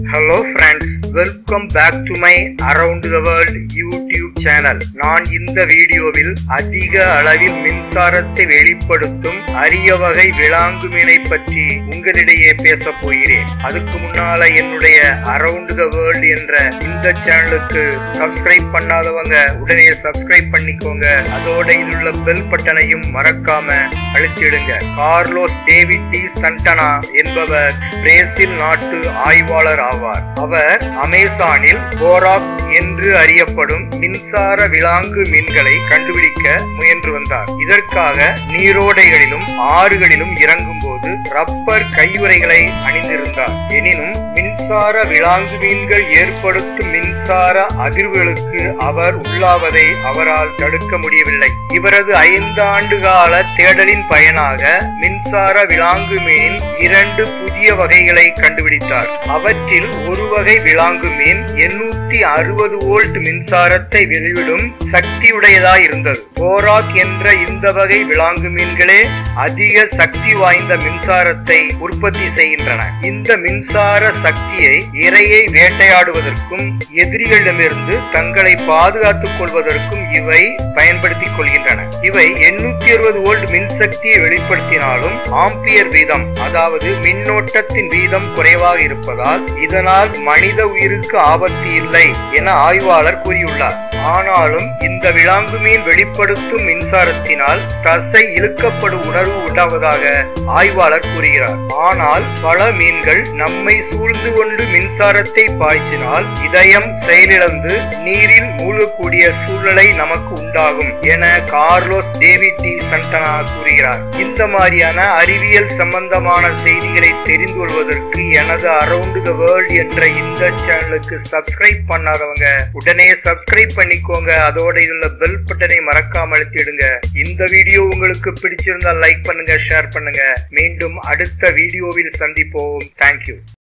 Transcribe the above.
hello friends welcome back to my around the world YouTube channel நான் இந்த வீடியோவில் அதிக அளவில் மின்சாரத்தை வெளிப்படுத்தும் அரிய வகை விலாங்கு மீனை பற்றி உங்களிடையே பேச போகிறேன் அதுக்கு முன்னால என்னுடைய அரவுண்ட் த வேர்ல்ட் என்ற இந்த சேனலுக்கு சப்ஸ்கிரைப் பண்ணாதவங்க உடனே சப்ஸ்கிரைப் பண்ணிக்கோங்க அதோட இதில் உள்ள பெல் பட்டனையும் மறக்காம அழுத்திடுங்க கார்லோஸ் டேவிட் டி சண்டனா என்பவர் பிரேசில் நாட்டு ஆய்வாளர் ஆவார் அவர் அமேசானில் போராக் என்று அறியப்படும் மின்சார விலாங்கு மீன்களை கண்டுபிடிக்க முயன்று வந்தார் இதற்காக நீரோடைகளிலும் ஆறுகளிலும் இறங்கும் போது ரப்பர் கையுறைகளை அணிந்திருந்தார் எனினும் மின்சார விலாங்கு மீன்கள் ஏற்படுத்தும் மின்சார அதிர்வுகளுக்கு அவர் உள்ளாவதை அவரால் தடுக்க முடியவில்லை இவரது ஐந்து ஆண்டு கால தேடலின் பயனாக மின்சார விலாங்கு மீன் இரண்டு புதிய வகைகளை கண்டுபிடித்தார் அவற்றில் ஒரு வகை விலாங்கு மீன் எண்ணூத்தி அறுபது வோல்ட் மின்சாரத்தை வெளிவிடும் சக்தியுடையதாய் இருந்தது போராக் என்ற இந்த வகை விலாங்கு மீன்களே அதிக சக்தி வாய்ந்த மின்சாரத்தை உற்பத்தி செய்கின்றன இந்த மின்சார சக்தியை இரையை வேட்டையாடுவதற்கும் எதிரிகளிடமிருந்து தங்களை பாதுகாத்துக் கொள்வதற்கும் இவை பயன்படுத்திக் கொள்கின்றன இவை எண்ணூத்தி அறுபது வோல்ட் மின்சக்தியை வெளிப்படுத்தினாலும் ஆம்பியர் வீதம் அதாவது மின்னோட்டத்தின் வீதம் குறைவாக இருப்பதால் இதனால் மனித உயிருக்கு ஆபத்து இல்லை என ஆய்வாளர் கூறியுள்ளார் ஆனாலும் இந்த விலாங்கு மீன் வெளிப்படுத்தும் மின்சாரத்தினால் தசை இழுக்கப்படும் உணர்வு உண்டாவதாக ஆய்வாளர் கூறுகிறார் ஆனால் பல மீன்கள் நம்மை சூழ்ந்து கொண்டு மின்சாரத்தை பாய்ச்சினால் இதயம் செயலிழந்து நீரில் மூழ்கக்கூடிய சூழ்நிலை நமக்கு உண்டாகும் என கார்லோஸ் டேவிட் டி சண்டனா கூறுகிறார் இந்த மாதிரியான அறிவியல் சம்பந்தமான செய்திகளை தெரிந்து கொள்வதற்கு எனது அரவுண்ட் த வேர்ல்ட் என்ற இந்த சேனலுக்கு சப்ஸ்கிரைப் பண்ணாதவங்க உடனே சப்ஸ்கிரைப் பண்ணிக்கோங்க அதோட இதுல பெல் பட்டனை மறக்காம அழுத்திடுங்க இந்த வீடியோ உங்களுக்கு பிடிச்சிருந்தா லைக் பண்ணுங்க ஷேர் பண்ணுங்க மீண்டும் அடுத்த வீடியோவில் சந்திப்போம் தேங்க்யூ